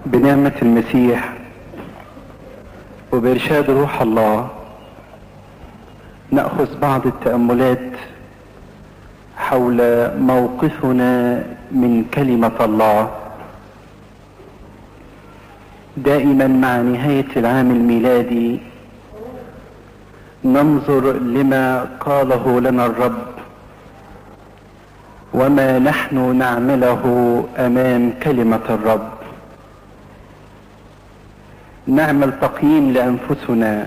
بنعمة المسيح وبإرشاد روح الله نأخذ بعض التأملات حول موقفنا من كلمة الله دائما مع نهاية العام الميلادي ننظر لما قاله لنا الرب وما نحن نعمله امام كلمة الرب نعمل تقييم لانفسنا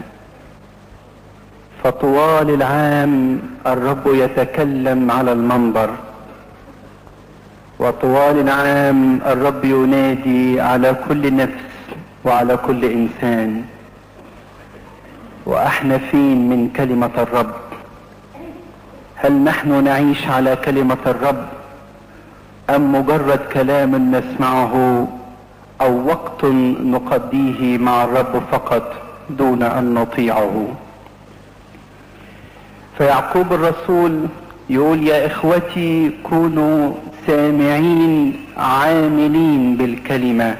فطوال العام الرب يتكلم على المنبر وطوال العام الرب ينادي على كل نفس وعلى كل انسان واحنا فين من كلمة الرب هل نحن نعيش على كلمة الرب ام مجرد كلام نسمعه او وقت نقضيه مع الرب فقط دون ان نطيعه فيعقوب الرسول يقول يا اخوتي كونوا سامعين عاملين بالكلمه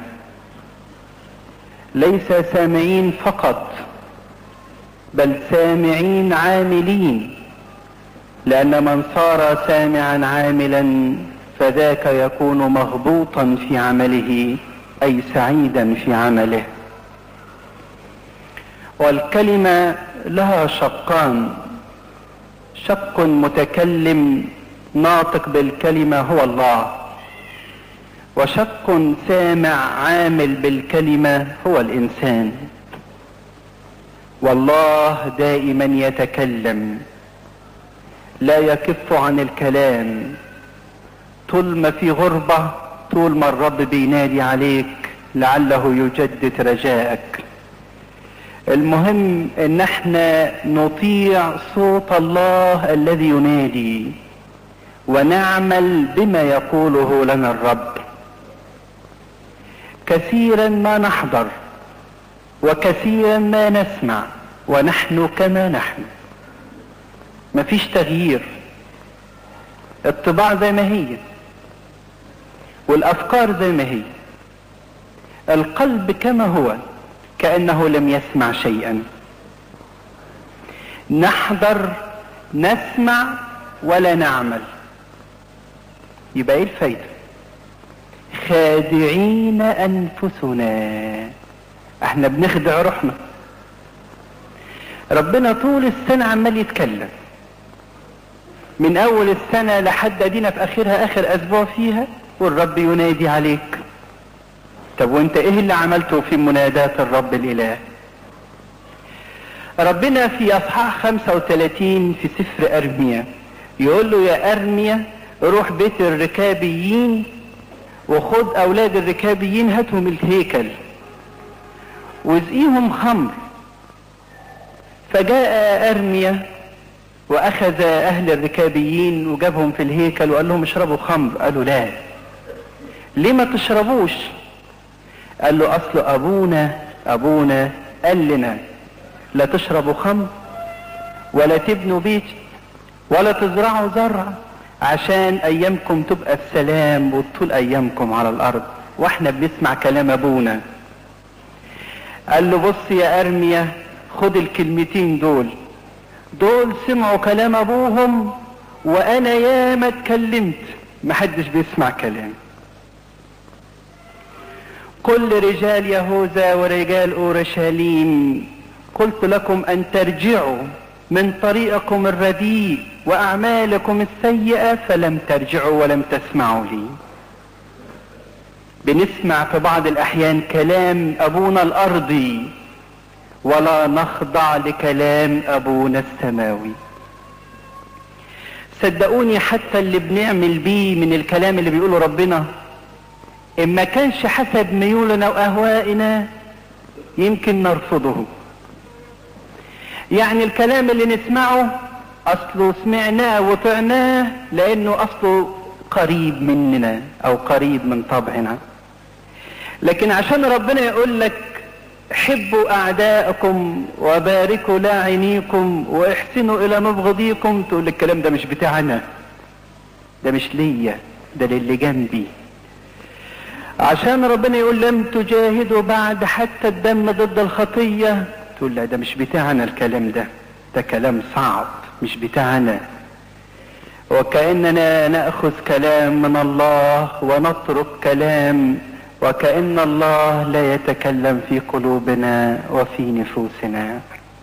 ليس سامعين فقط بل سامعين عاملين لان من صار سامعا عاملا فذاك يكون مغبوطا في عمله اي سعيدا في عمله والكلمه لها شقان شق متكلم ناطق بالكلمه هو الله وشق سامع عامل بالكلمه هو الانسان والله دائما يتكلم لا يكف عن الكلام طول ما في غربة طول ما الرب بينادي عليك لعله يجدد رجائك المهم ان احنا نطيع صوت الله الذي ينادي ونعمل بما يقوله لنا الرب كثيرا ما نحضر وكثيرا ما نسمع ونحن كما نحن مفيش تغيير الطباع زي ما هي والافكار زي ما هي القلب كما هو كانه لم يسمع شيئا نحضر نسمع ولا نعمل يبقى ايه الفايده خادعين انفسنا احنا بنخدع روحنا ربنا طول السنة عمال يتكلم من اول السنة لحد ادينا في اخرها اخر اسبوع فيها والرب ينادي عليك طب وانت ايه اللي عملته في منادات الرب الاله ربنا في اصحاح 35 في سفر ارميا يقول له يا ارميا روح بيت الركابيين وخد اولاد الركابيين هاتهم الهيكل واسقيهم خمر فجاء ارميا واخذ اهل الركابيين وجابهم في الهيكل وقال لهم اشربوا خمر قالوا لا ليه ما تشربوش قال له اصل ابونا ابونا قال لنا لا تشربوا خمر ولا تبنوا بيت ولا تزرعوا زرع عشان ايامكم تبقى السلام وطول ايامكم على الارض واحنا بنسمع كلام ابونا قال له بص يا ارميا خد الكلمتين دول دول سمعوا كلام ابوهم وانا ياما اتكلمت محدش بيسمع كلام كل رجال يهوذا ورجال اورشليم قلت لكم ان ترجعوا من طريقكم الرديء واعمالكم السيئه فلم ترجعوا ولم تسمعوا لي بنسمع في بعض الاحيان كلام ابونا الارضي ولا نخضع لكلام ابونا السماوي صدقوني حتى اللي بنعمل بيه من الكلام اللي بيقوله ربنا ان ما كانش حسب ميولنا واهوائنا يمكن نرفضه يعني الكلام اللي نسمعه اصله سمعناه وطعناه لانه اصله قريب مننا او قريب من طبعنا لكن عشان ربنا يقول لك حبوا اعداءكم وباركوا لاعنيكم واحسنوا الى مبغضيكم تقول الكلام ده مش بتاعنا ده مش ليا ده للي جنبي عشان ربنا يقول لم تجاهدوا بعد حتى الدم ضد الخطية تقول لا ده مش بتاعنا الكلام ده ده كلام صعب مش بتاعنا وكأننا نأخذ كلام من الله ونترك كلام وكأن الله لا يتكلم في قلوبنا وفي نفوسنا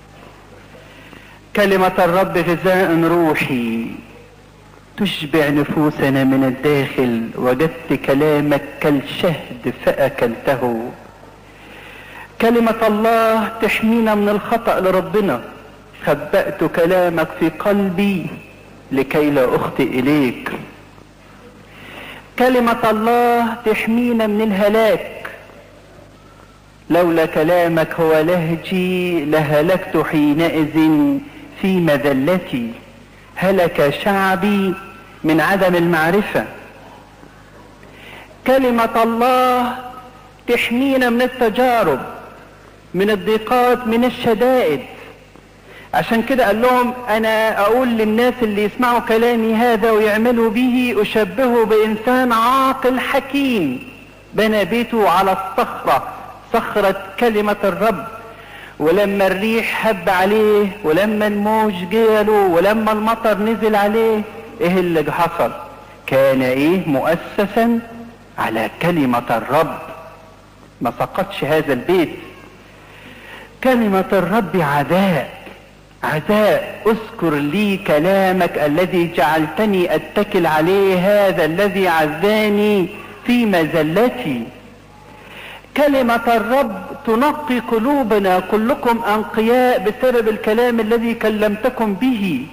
كلمة الرب غذاء روحي تشبع نفوسنا من الداخل وجدت كلامك كالشهد فأكلته كلمة الله تحمينا من الخطأ لربنا خبأت كلامك في قلبي لكي لا أخطئ إليك كلمة الله تحمينا من الهلاك لولا كلامك هو لهجي لهلكت حينئذ في مذلتي هلك شعبي من عدم المعرفة كلمة الله تحمينا من التجارب من الضيقات من الشدائد عشان كده قال لهم انا اقول للناس اللي يسمعوا كلامي هذا ويعملوا به اشبهه بانسان عاقل حكيم بنى بيته على الصخرة صخرة كلمة الرب ولما الريح هب عليه ولما الموج جاله ولما المطر نزل عليه ايه اللي حصل كان ايه مؤسسا على كلمة الرب ما سقطش هذا البيت كلمة الرب عداء عداء اذكر لي كلامك الذي جعلتني اتكل عليه هذا الذي عزاني في مزلتي كلمة الرب تنقي قلوبنا كلكم انقياء بسبب الكلام الذي كلمتكم به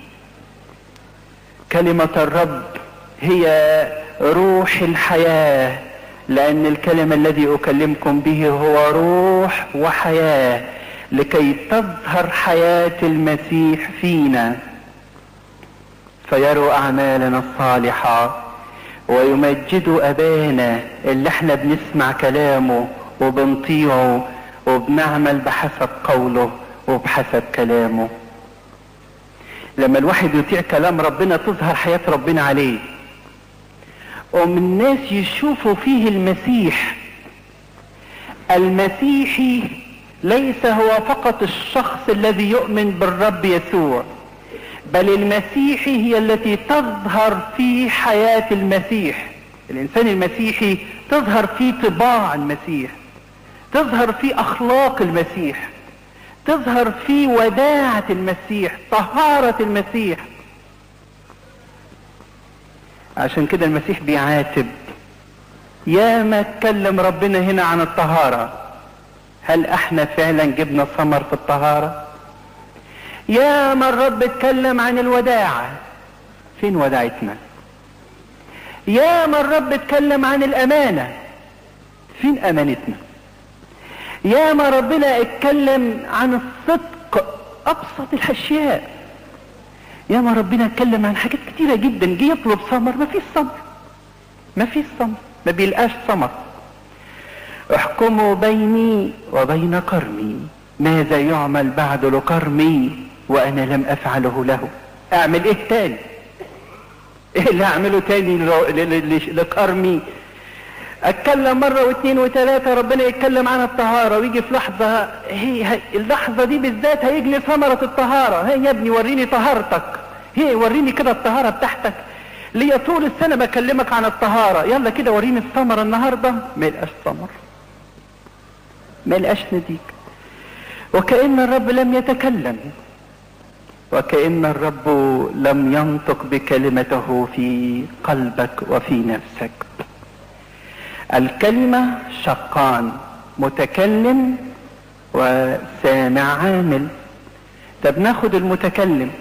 كلمة الرب هي روح الحياة لان الكلام الذي اكلمكم به هو روح وحياه لكي تظهر حياة المسيح فينا فيروا أعمالنا الصالحة ويمجدوا أبانا اللي احنا بنسمع كلامه وبنطيعه وبنعمل بحسب قوله وبحسب كلامه لما الواحد يطيع كلام ربنا تظهر حياة ربنا عليه ومن الناس يشوفوا فيه المسيح المسيحي ليس هو فقط الشخص الذي يؤمن بالرب يسوع بل المسيحي هي التي تظهر في حياة المسيح الانسان المسيحي تظهر في طباع المسيح تظهر في اخلاق المسيح تظهر في وداعة المسيح طهارة المسيح عشان كده المسيح بيعاتب يا ما اتكلم ربنا هنا عن الطهارة هل احنا فعلا جبنا ثمر في الطهارة يا ما الرب اتكلم عن الوداعة فين وداعتنا يا ما الرب اتكلم عن الامانة فين امانتنا يا ما ربنا اتكلم عن الصدق ابسط الاشياء يا ما ربنا اتكلم عن حاجات كتيرة جدا جه يطلب ثمر ما فيش ثمر ما فيش ثمر ما بيلقاش ثمر احكموا بيني وبين كرمي ماذا يعمل بعد لكرمي وانا لم افعله له اعمل ايه تاني ايه اللي اعمله تاني لكرمي اتكلم مرة واثنين وثلاثة ربنا يتكلم عن الطهارة ويجي في لحظة هي, هي اللحظة دي بالذات هيجني ثمرة الطهارة هي يا ابني وريني طهارتك هي وريني كده الطهارة بتاعتك ليا طول السنة بكلمك عن الطهارة يلا كده وريني الثمرة النهاردة ما يلقاش ثمر ما يلقاش نتيجة وكأن الرب لم يتكلم وكأن الرب لم ينطق بكلمته في قلبك وفي نفسك الكلمة شقان متكلم وسامع عامل طب ناخد المتكلم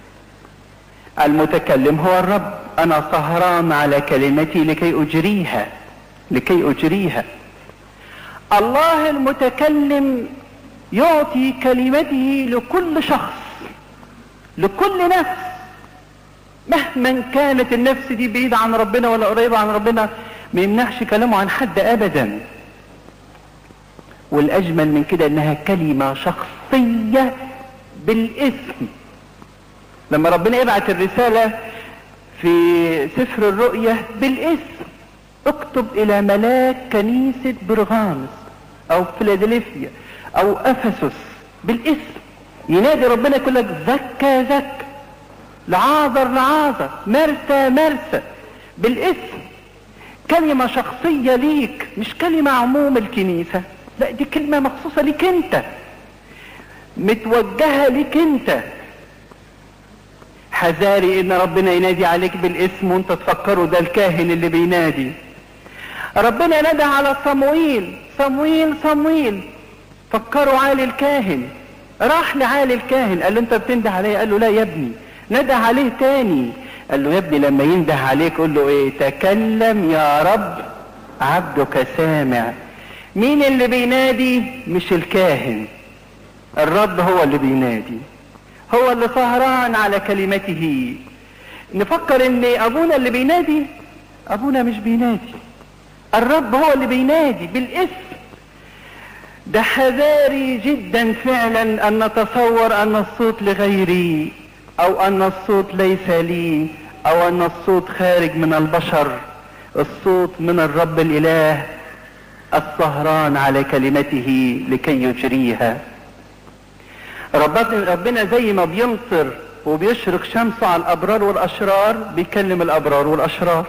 المتكلم هو الرب انا سهران على كلمتي لكي اجريها لكي اجريها الله المتكلم يعطي كلمته لكل شخص لكل نفس مهما كانت النفس دي بعيدة عن ربنا ولا قريبة عن ربنا ما يمنعش كلامه عن حد ابدا والاجمل من كده انها كلمة شخصية بالاسم لما ربنا يبعت الرسالة في سفر الرؤية بالاسم اكتب الى ملاك كنيسة برغامس او فيلادلفيا او افسس بالاسم ينادي ربنا يقول لك زكى زكى لعازر لعازر مرسى مرسى بالاسم كلمة شخصية ليك مش كلمة عموم الكنيسة لا دي كلمة مخصوصة ليك انت متوجهة ليك انت حذاري ان ربنا ينادي عليك بالاسم وانت تفكره ده الكاهن اللي بينادي ربنا نادى على صمويل صمويل صمويل فكروا عالي الكاهن راح لعالي الكاهن قال له انت بتنده عليا قال له لا يا ابني نده عليه تاني قال له يا ابني لما ينده عليك قول له ايه تكلم يا رب عبدك سامع مين اللي بينادي مش الكاهن الرب هو اللي بينادي هو اللي سهران على كلمته نفكر ان ابونا اللي بينادي ابونا مش بينادي الرب هو اللي بينادي بالاسم ده حذاري جدا فعلا ان نتصور ان الصوت لغيري او ان الصوت ليس لي او ان الصوت خارج من البشر الصوت من الرب الاله السهران على كلمته لكي يجريها ربنا ربنا زي ما بيمطر وبيشرق شمسه على الابرار والاشرار بيكلم الابرار والاشرار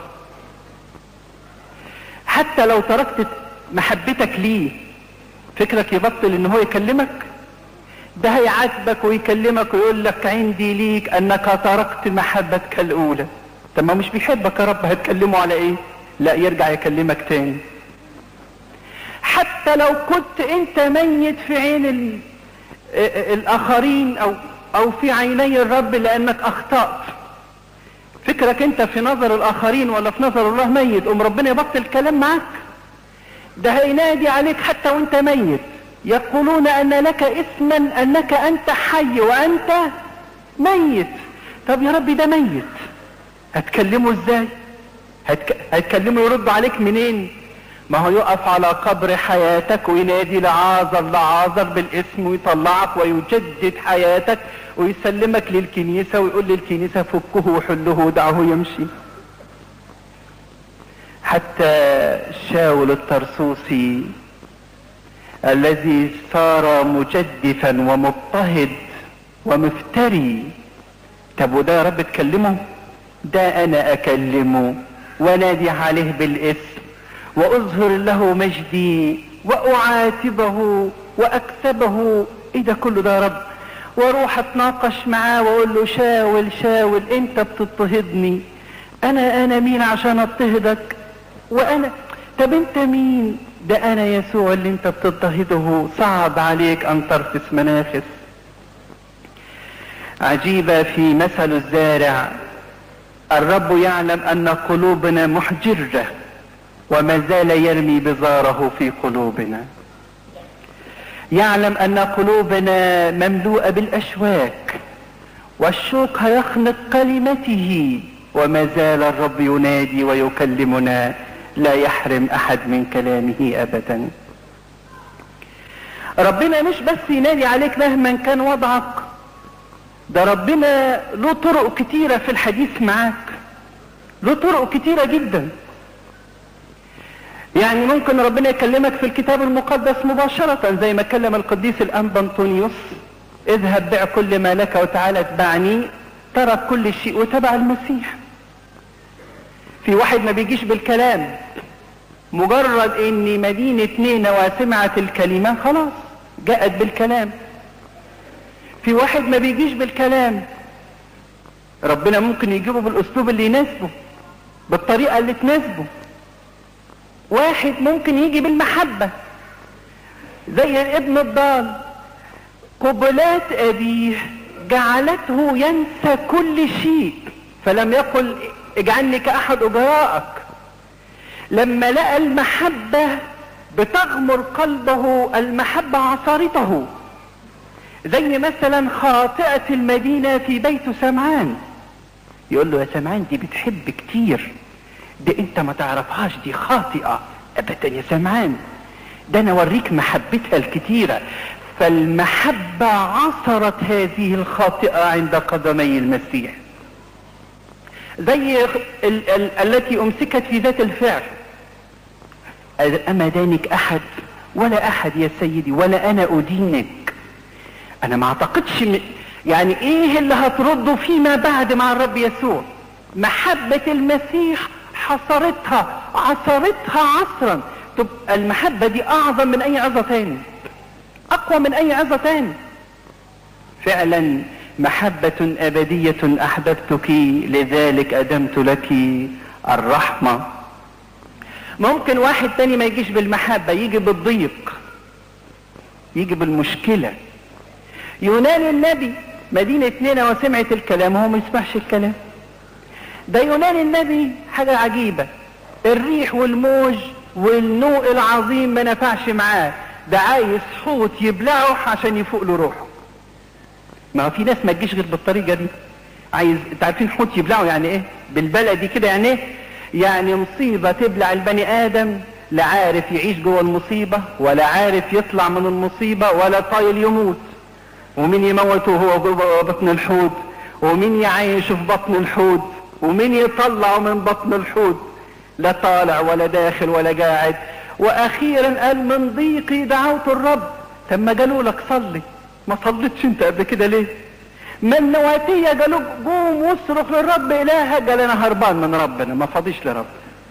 حتى لو تركت محبتك ليه فكرك يبطل ان هو يكلمك ده هيعاتبك ويكلمك ويقول لك عندي ليك انك تركت محبتك الاولى طب ما مش بيحبك يا رب هتكلمه على ايه لا يرجع يكلمك تاني حتى لو كنت انت ميت في عين ال... الاخرين او او في عيني الرب لانك اخطأت فكرك انت في نظر الاخرين ولا في نظر الله ميت ام ربنا يبطل الكلام معاك ده هينادي عليك حتى وانت ميت يقولون ان لك اسما انك انت حي وانت ميت طب يا ربي ده ميت هتكلمه ازاي هتك... هتكلمه يرد عليك منين ما هو يقف على قبر حياتك وينادي لعازر لعازر بالاسم ويطلعك ويجدد حياتك ويسلمك للكنيسة ويقول للكنيسة فكه وحله ودعه يمشي حتى شاول الترسوسي الذي صار مجدفا ومضطهد ومفتري طب وده يا رب تكلمه ده انا اكلمه ونادي عليه بالاسم واظهر له مجدي واعاتبه واكسبه ايه ده كله ده يا رب واروح اتناقش معاه واقول له شاول شاول انت بتضطهدني انا انا مين عشان اضطهدك وانا طب انت مين ده انا يسوع اللي انت بتضطهده صعب عليك ان ترفس منافس عجيبة في مثل الزارع الرب يعلم ان قلوبنا محجرة وما زال يرمي بزاره في قلوبنا يعلم ان قلوبنا مملوءة بالاشواك والشوق هيخنق كلمته وما زال الرب ينادي ويكلمنا لا يحرم احد من كلامه ابدا ربنا مش بس ينادي عليك مهما كان وضعك ده ربنا له طرق كتيرة في الحديث معاك له طرق كتيرة جدا يعني ممكن ربنا يكلمك في الكتاب المقدس مباشرة زي ما كلم القديس الأنبا أنطونيوس اذهب بع كل ما لك وتعالى اتبعني ترك كل شيء وتبع المسيح في واحد ما بيجيش بالكلام مجرد ان مدينة نينوى سمعت الكلمة خلاص جاءت بالكلام في واحد ما بيجيش بالكلام ربنا ممكن يجيبه بالاسلوب اللي يناسبه بالطريقة اللي تناسبه واحد ممكن يجي بالمحبة زي الابن الضال قبلات ابيه جعلته ينسى كل شيء فلم يقل اجعلني كاحد اجرائك لما لقى المحبة بتغمر قلبه المحبة عصارته زي مثلا خاطئة المدينة في بيت سمعان يقول له يا سمعان دي بتحب كتير دي انت ما تعرفهاش دي خاطئة ابدا يا سمعان ده انا اوريك محبتها الكتيرة فالمحبة عصرت هذه الخاطئة عند قدمي المسيح زي ال ال التي امسكت في ذات الفعل اما دانك احد ولا احد يا سيدي ولا انا ادينك انا ما اعتقدش م... يعني ايه اللي هترده فيما بعد مع الرب يسوع محبة المسيح حصرتها عصرتها عصرا طب المحبة دي اعظم من اي عظة تاني اقوى من اي عظة تاني فعلا محبة ابدية احببتك لذلك ادمت لك الرحمة ممكن واحد تاني ما يجيش بالمحبة يجي بالضيق يجي بالمشكلة يونان النبي مدينة نينوى وسمعت الكلام وهو ما يسمعش الكلام ده يونان النبي حاجة عجيبة الريح والموج والنوء العظيم ما نفعش معاه ده عايز حوت يبلعه عشان يفوق له روحه ما هو في ناس ما تجيش غير بالطريقة دي عايز انت عارفين حوت يبلعه يعني ايه بالبلدي كده يعني ايه يعني مصيبة تبلع البني ادم لا عارف يعيش جوه المصيبة ولا عارف يطلع من المصيبة ولا طايل يموت ومين يموته وهو جوه بطن الحوت ومين يعيشه في بطن الحوت ومين يطلعه من بطن الحوت لا طالع ولا داخل ولا قاعد واخيرا قال من ضيقي دعوت الرب طب ما قالوا لك صلي ما صليتش انت قبل كده ليه من نواتية قالوا قوم واصرخ للرب الهك قال انا هربان من ربنا ما فاضيش لرب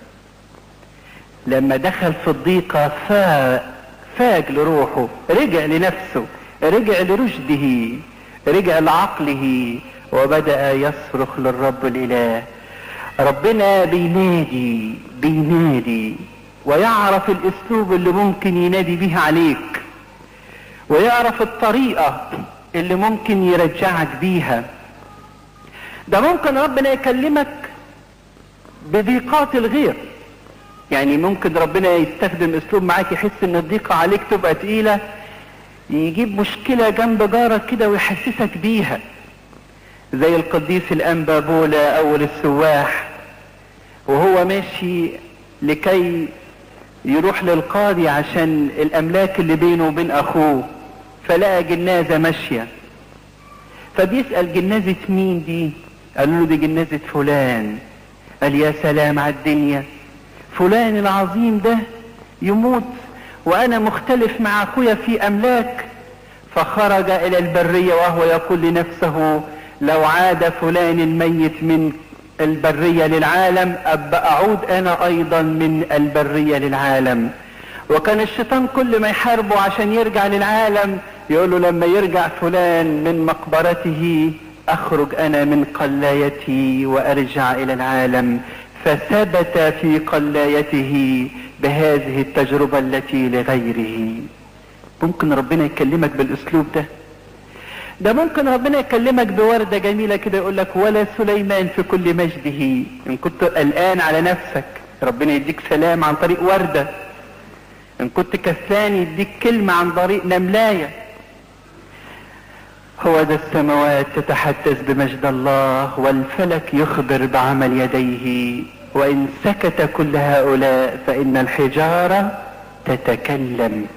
لما دخل في الضيقة فاق فاق لروحه رجع لنفسه رجع لرشده رجع لعقله وبدأ يصرخ للرب الإله ربنا بينادي بينادي ويعرف الاسلوب اللي ممكن ينادي به عليك ويعرف الطريقة اللي ممكن يرجعك بيها ده ممكن ربنا يكلمك بضيقات الغير يعني ممكن ربنا يستخدم اسلوب معاك يحس ان الضيقة عليك تبقى تقيلة يجيب مشكلة جنب جارك كده ويحسسك بيها زي القديس الانبا بولا اول السواح وهو ماشي لكي يروح للقاضي عشان الاملاك اللي بينه وبين اخوه فلقى جنازة ماشية فبيسأل جنازة مين دي قالوا له دي جنازة فلان قال يا سلام على الدنيا فلان العظيم ده يموت وانا مختلف مع اخويا في املاك فخرج الى البرية وهو يقول لنفسه لو عاد فلان الميت من البرية للعالم أبقى أعود أنا أيضا من البرية للعالم وكان الشيطان كل ما يحاربه عشان يرجع للعالم يقول له لما يرجع فلان من مقبرته أخرج أنا من قلايتي وأرجع إلى العالم فثبت في قلايته بهذه التجربة التي لغيره ممكن ربنا يكلمك بالأسلوب ده ده ممكن ربنا يكلمك بوردة جميلة كده يقول لك ولا سليمان في كل مجده ان كنت قلقان على نفسك ربنا يديك سلام عن طريق وردة ان كنت كسلان يديك كلمة عن طريق نملاية هو ذا السماوات تتحدث بمجد الله والفلك يخبر بعمل يديه وان سكت كل هؤلاء فان الحجارة تتكلم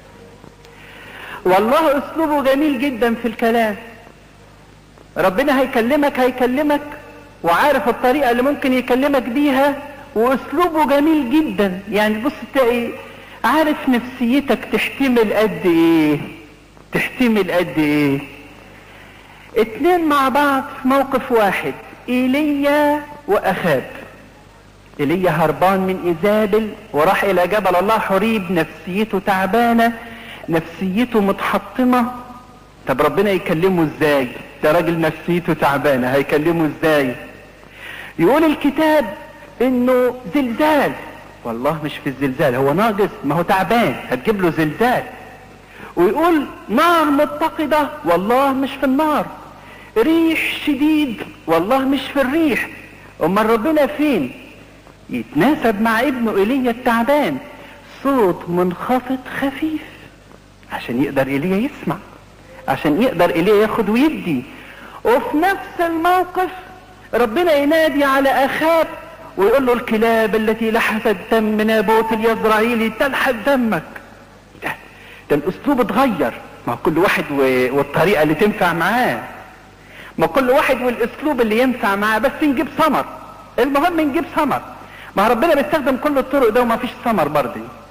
والله اسلوبه جميل جدا في الكلام ربنا هيكلمك هيكلمك وعارف الطريقة اللي ممكن يكلمك بيها واسلوبه جميل جدا يعني بص تلاقي عارف نفسيتك تحتمل قد ايه تحتمل قد ايه اتنين مع بعض في موقف واحد ايليا واخاب ايليا هربان من ايزابل وراح الى جبل الله حريب نفسيته تعبانه نفسيته متحطمة طب ربنا يكلمه ازاي ده راجل نفسيته تعبانة هيكلمه ازاي يقول الكتاب انه زلزال والله مش في الزلزال هو ناقص ما هو تعبان هتجيب له زلزال ويقول نار متقدة والله مش في النار ريح شديد والله مش في الريح امال ربنا فين يتناسب مع ابنه ايليا التعبان صوت منخفض خفيف عشان يقدر ايليا يسمع عشان يقدر ايليا ياخد ويدي وفي نفس الموقف ربنا ينادي على اخاب ويقول له الكلاب التي لحست دم نابوت اليزرعيلي تلحس دمك ده, ده الاسلوب اتغير ما كل واحد والطريقة اللي تنفع معاه ما كل واحد والاسلوب اللي ينفع معاه بس نجيب ثمر المهم نجيب ثمر ما ربنا بيستخدم كل الطرق ده وما فيش ثمر برضه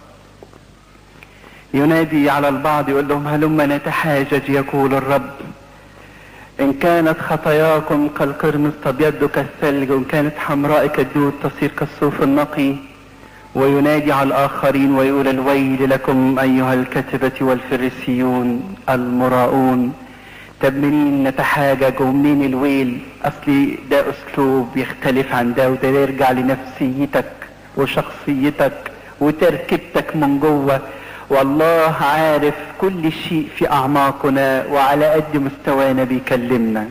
ينادي على البعض يقول لهم هلم نتحاجج يقول الرب إن كانت خطاياكم كالقرمز تبيض كالثلج وإن كانت حمراء كالدود تصير كالصوف النقي وينادي على الآخرين ويقول الويل لكم أيها الكتبة والفريسيون المراؤون طب منين نتحاجج ومنين الويل أصلي ده أسلوب يختلف عن ده وده يرجع لنفسيتك وشخصيتك وتركيبتك من جوه والله عارف كل شيء في أعماقنا وعلى قد مستوانا بيكلمنا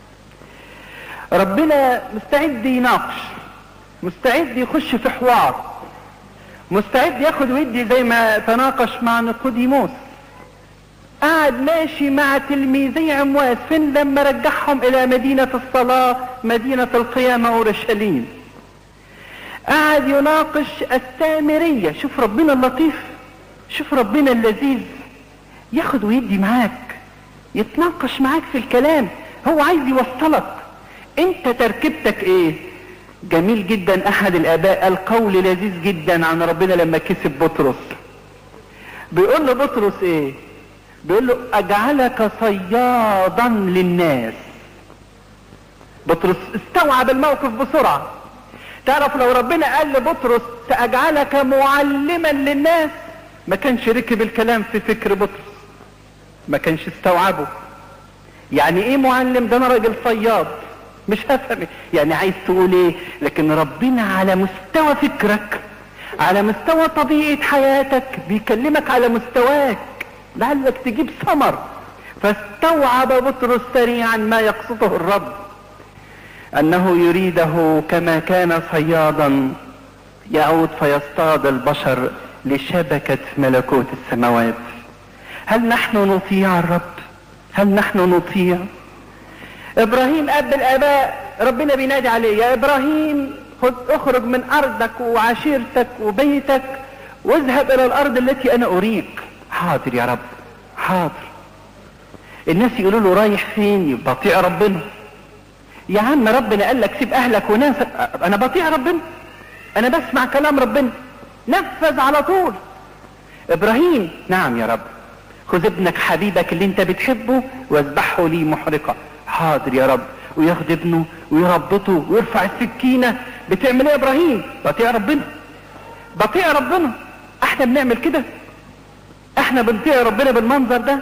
ربنا مستعد يناقش مستعد يخش في حوار مستعد ياخد ويدي زي ما تناقش مع نيقوديموس قعد ماشي مع تلميذي عمواس فين لما رجعهم الى مدينة الصلاة مدينة القيامة اورشليم قعد يناقش السامرية شوف ربنا اللطيف شوف ربنا اللذيذ ياخد ويدي معاك يتناقش معاك في الكلام هو عايز يوصلك انت تركيبتك ايه جميل جدا احد الاباء قال قول لذيذ جدا عن ربنا لما كسب بطرس بيقول له بطرس ايه بيقول له اجعلك صيادا للناس بطرس استوعب الموقف بسرعة تعرف لو ربنا قال لبطرس ساجعلك معلما للناس ما كانش ركب الكلام في فكر بطرس ما كانش استوعبه يعني ايه معلم ده انا راجل صياد مش هفهم يعني عايز تقول ايه لكن ربنا على مستوى فكرك على مستوى طبيعة حياتك بيكلمك على مستواك لعلك تجيب ثمر فاستوعب بطرس سريعا ما يقصده الرب انه يريده كما كان صيادا يعود فيصطاد البشر لشبكة ملكوت السماوات هل نحن نطيع الرب هل نحن نطيع ابراهيم اب الاباء ربنا بينادي عليه يا ابراهيم خذ اخرج من ارضك وعشيرتك وبيتك واذهب الى الارض التي انا اريك حاضر يا رب حاضر الناس يقولوا له رايح فين بطيع ربنا يا عم ربنا قال لك سيب اهلك وناس انا بطيع ربنا انا بسمع كلام ربنا نفذ على طول ابراهيم نعم يا رب خذ ابنك حبيبك اللي انت بتحبه واذبحه لي محرقة حاضر يا رب وياخد ابنه ويربطه ويرفع السكينة بتعمل ايه يا ابراهيم بطيع ربنا بطيع ربنا احنا بنعمل كده احنا بنطيع ربنا بالمنظر ده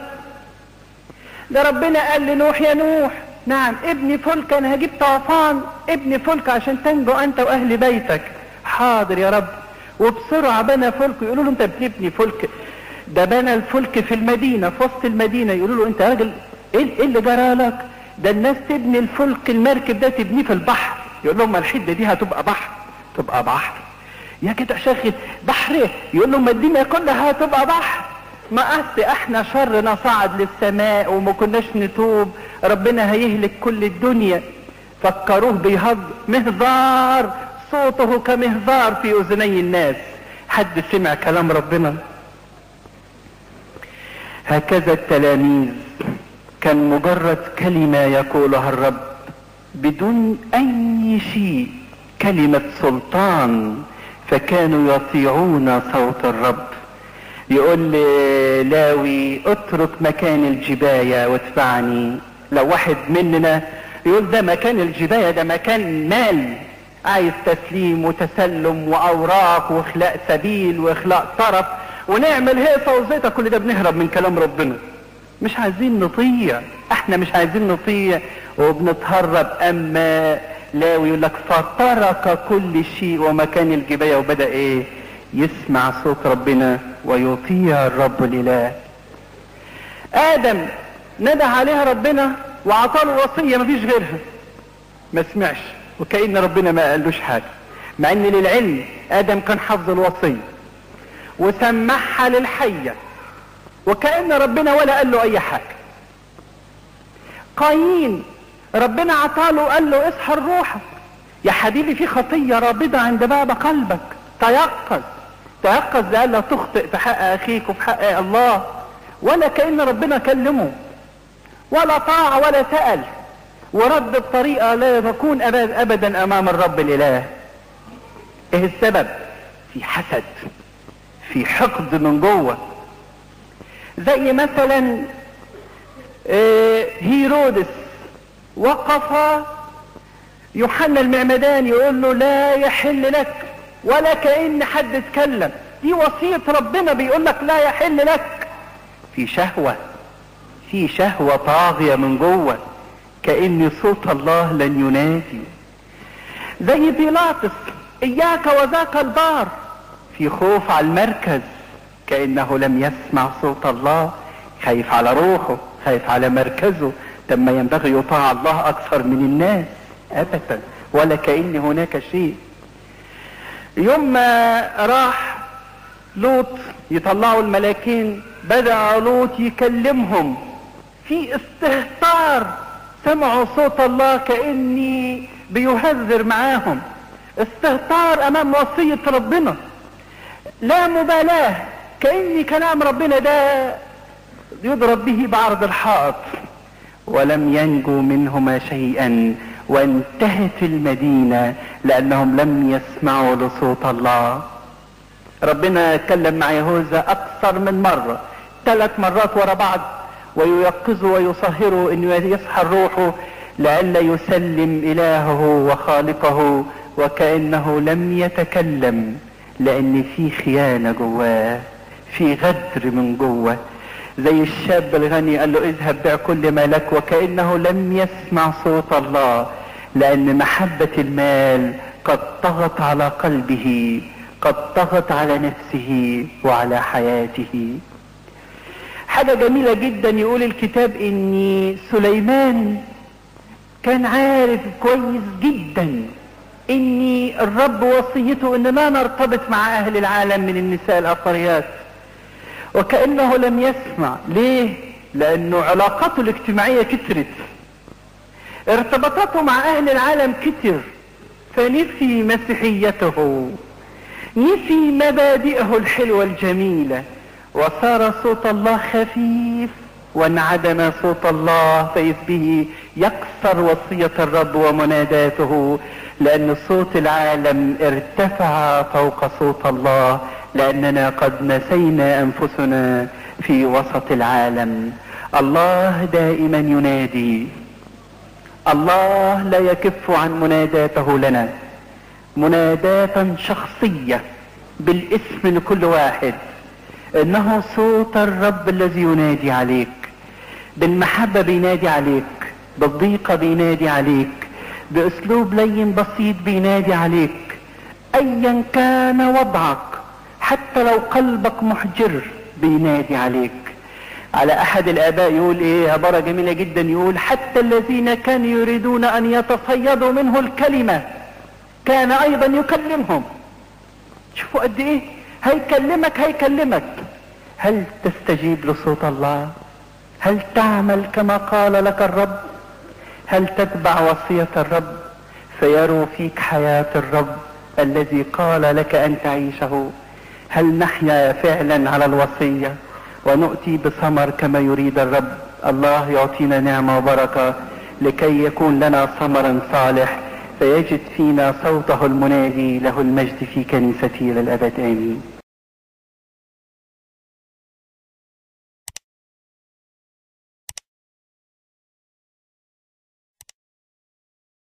ده ربنا قال لنوح يا نوح نعم ابني فلك انا هجيب طوفان ابني فلك عشان تنجو انت واهل بيتك حاضر يا رب وبسرعة بنى فلك يقولوا له انت بتبني فلك ده بنى الفلك في المدينة في وسط المدينة يقولوا له انت راجل ايه اللي جرى لك ده الناس تبني الفلك المركب ده تبنيه في البحر يقول لهم الحدة دي هتبقى بحر تبقى بحر يا كده شاغل بحر ايه يقول لهم الدنيا كلها هتبقى بحر ما قصد احنا شرنا صعد للسماء وما كناش نتوب ربنا هيهلك كل الدنيا فكروه بيهج مهذار صوته كمهذار في اذني الناس حد سمع كلام ربنا هكذا التلاميذ كان مجرد كلمة يقولها الرب بدون اي شيء كلمة سلطان فكانوا يطيعون صوت الرب يقول لاوي اترك مكان الجباية واتبعني لو واحد مننا يقول ده مكان الجباية ده مكان مال عايز تسليم وتسلم واوراق واخلاء سبيل واخلاء طرف ونعمل هيصة وزيطة كل ده بنهرب من كلام ربنا مش عايزين نطيع احنا مش عايزين نطيع وبنتهرب اما لاوي يقول لك فترك كل شيء ومكان الجباية وبدأ ايه يسمع صوت ربنا ويطيع الرب الاله ادم ندى عليها ربنا وعطاله وصية مفيش غيرها ما سمعش وكأن ربنا ما قالوش حاجة مع ان للعلم ادم كان حافظ الوصية وسمعها للحية وكأن ربنا ولا قال له اي حاجة قايين ربنا عطاله وقال له اصحى روحك يا حبيبي في خطية رابضة عند باب قلبك تيقظ تيقظ لألا تخطئ في حق اخيك وفي حق الله ولا كأن ربنا كلمه ولا طاع ولا سأل ورد بطريقة لا تكون ابدا امام الرب الاله ايه السبب في حسد في حقد من جوه زي مثلا آه، هيرودس وقف يوحنا المعمدان يقول له لا يحل لك ولا كأن حد اتكلم دي وصية ربنا بيقول لك لا يحل لك في شهوة في شهوة طاغية من جوه كأن صوت الله لن ينادي زي بيلاطس إياك وذاك البار في خوف على المركز كأنه لم يسمع صوت الله خايف على روحه خايف على مركزه لما ينبغي يطاع الله أكثر من الناس أبدا ولا كأن هناك شيء يوم ما راح لوط يطلعوا الملاكين بدأ لوط يكلمهم في استهتار سمعوا صوت الله كأني بيهذر معاهم استهتار امام وصية ربنا لا مبالاة كأن كلام ربنا ده يضرب به بعرض الحائط ولم ينجو منهما شيئا وانتهت المدينة لأنهم لم يسمعوا لصوت الله ربنا اتكلم مع يهوذا أكثر من مرة ثلاث مرات ورا بعض وييقظه ويصهره انه يصحى روحه لئلا يسلم الهه وخالقه وكانه لم يتكلم لان في خيانه جواه في غدر من جوه زي الشاب الغني قال له اذهب بيع كل ما لك وكانه لم يسمع صوت الله لان محبه المال قد طغت على قلبه قد طغت على نفسه وعلى حياته حاجة جميلة جدا يقول الكتاب ان سليمان كان عارف كويس جدا ان الرب وصيته ان لا نرتبط مع اهل العالم من النساء الاخريات وكأنه لم يسمع ليه لانه علاقاته الاجتماعية كترت ارتباطاته مع اهل العالم كتر فنسي مسيحيته نسي مبادئه الحلوة الجميلة وصار صوت الله خفيف وانعدم صوت الله فإذ به يكسر وصية الرب ومناداته لأن صوت العالم ارتفع فوق صوت الله لأننا قد نسينا أنفسنا في وسط العالم الله دائما ينادي الله لا يكف عن مناداته لنا مناداة شخصية بالاسم لكل واحد انه صوت الرب الذي ينادي عليك بالمحبة بينادي عليك بالضيقة بينادي عليك باسلوب لين بسيط بينادي عليك ايا كان وضعك حتى لو قلبك محجر بينادي عليك على احد الاباء يقول ايه عبارة جميلة جدا يقول حتى الذين كانوا يريدون ان يتصيدوا منه الكلمة كان ايضا يكلمهم شوفوا قد ايه هيكلمك هيكلمك هل تستجيب لصوت الله هل تعمل كما قال لك الرب هل تتبع وصية الرب فيروا فيك حياة الرب الذي قال لك ان تعيشه هل نحيا فعلا على الوصية ونؤتي بثمر كما يريد الرب الله يعطينا نعمة وبركة لكي يكون لنا ثمر صالح فيجد فينا صوته المنادي له المجد في كنيسته للأبد آمين